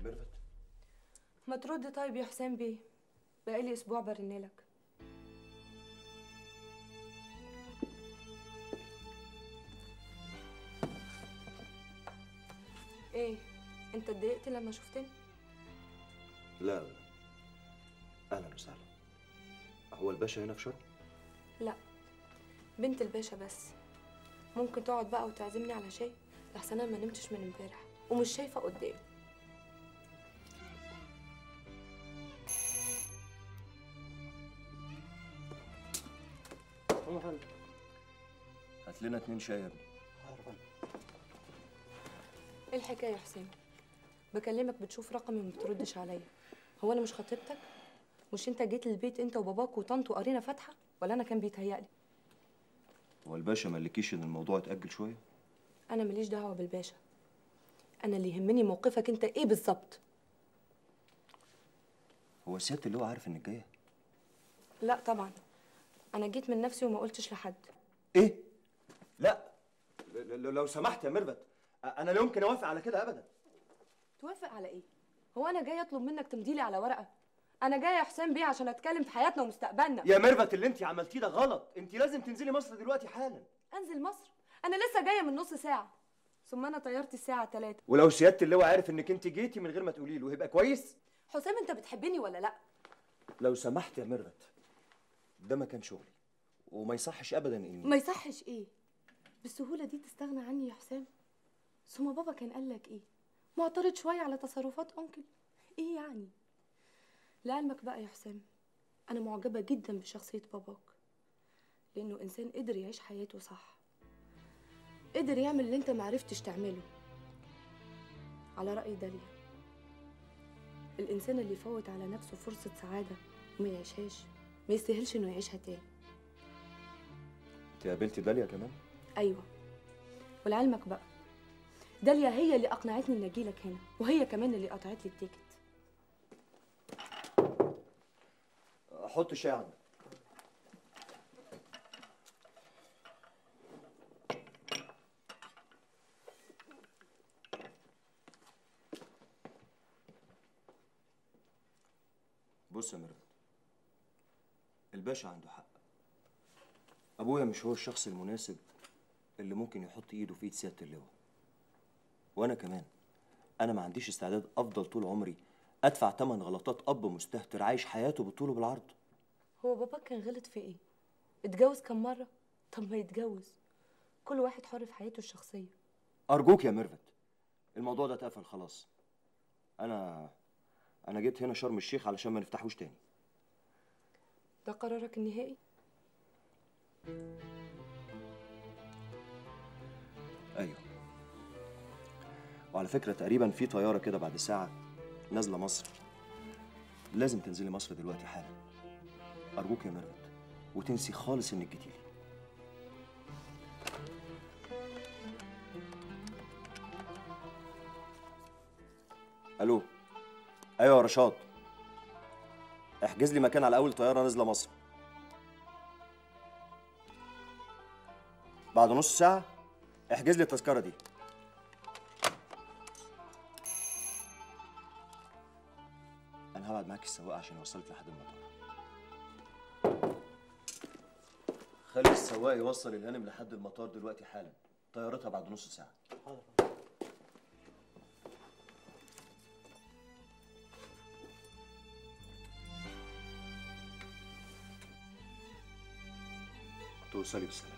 ميرفت ما ترد طيب يا حسام بيه بقالي اسبوع برنلك ايه انت اتضايقت لما شفتني لا لا اهلا وسهلا هو الباشا هنا في شرم لا بنت الباشا بس ممكن تقعد بقى وتعزمني على شاي لحسن انا ما نمتش من امبارح ومش شايفه قدامي هات لنا اتنين شاي يا ابني ايه الحكايه يا حسام بكلمك بتشوف رقمي وما بتردش عليا هو انا مش خطيبتك مش انت جيت البيت انت وباباك وطنط وقرينا فاتحه ولا انا كان بيتهيألي هو الباشا ما قالكيش ان الموضوع اتاجل شويه انا ماليش دعوه بالباشا انا اللي يهمني موقفك انت ايه بالظبط هو سياده اللي هو عارف انك جايه لا طبعا انا جيت من نفسي وما قلتش لحد ايه لا ل- ل- لو سمحت يا ميرفت انا لا يمكن اوافق على كده ابدا توافق على ايه هو انا جاي اطلب منك تمضيلي على ورقه انا جايه يا حسام بيه عشان اتكلم في حياتنا ومستقبلنا يا ميرفت اللي انت عملتيه ده غلط انت لازم تنزلي مصر دلوقتي حالا انزل مصر انا لسه جايه من نص ساعه ثم انا طيارتي الساعه 3 ولو سياده اللواء عارف انك انت جيتي من غير ما تقولي له يبقى كويس حسام انت بتحبني ولا لا لو سمحت يا ميرفت ده ما كان شغلي وما يصحش ابدا اني ما يصحش ايه بالسهوله دي تستغنى عني يا حسام ثم بابا كان قال لك ايه معترض شويه على تصرفات انكل ايه يعني لعلمك بقى يا حسام انا معجبه جدا بشخصيه باباك لانه انسان قدر يعيش حياته صح قدر يعمل اللي انت معرفتش تعمله على راي داليا الانسان اللي يفوت على نفسه فرصه سعاده وما يعيشهاش ما يستاهلش انه يعيشها تاني انت قابلتي داليا كمان ايوه ولعلمك بقى داليا هي اللي اقنعتني اني اجيلك هنا وهي كمان اللي قطعت لي التيكت حط الشاي عندك بص يا ميرفت الباشا عنده حق ابويا مش هو الشخص المناسب اللي ممكن يحط ايده في ايد سياده اللواء وانا كمان انا ما عنديش استعداد افضل طول عمري ادفع ثمن غلطات اب مستهتر عايش حياته بالطول وبالعرض هو باباك كان غلط في ايه اتجوز كم مره طب ما يتجوز كل واحد حر في حياته الشخصيه ارجوك يا ميرفت الموضوع ده اتقفل خلاص انا انا جيت هنا شرم الشيخ علشان ما نفتحوش تاني ده قرارك النهائي ايوه وعلى فكره تقريبا في طياره كده بعد ساعه نازله مصر لازم تنزلي مصر دلوقتي حالا ارجوك يا ميرفت وتنسي خالص انك جيتيلي الو ايوه يا رشاد احجز لي مكان على اول طياره نازله مصر بعد نص ساعه احجز لي التذكره دي انا هبعد معاك السواق عشان يوصلك لحد المطار خلي السواق يوصل الهانم لحد المطار دلوقتي حالا طيارتها بعد نص ساعه توصلي بالسلامه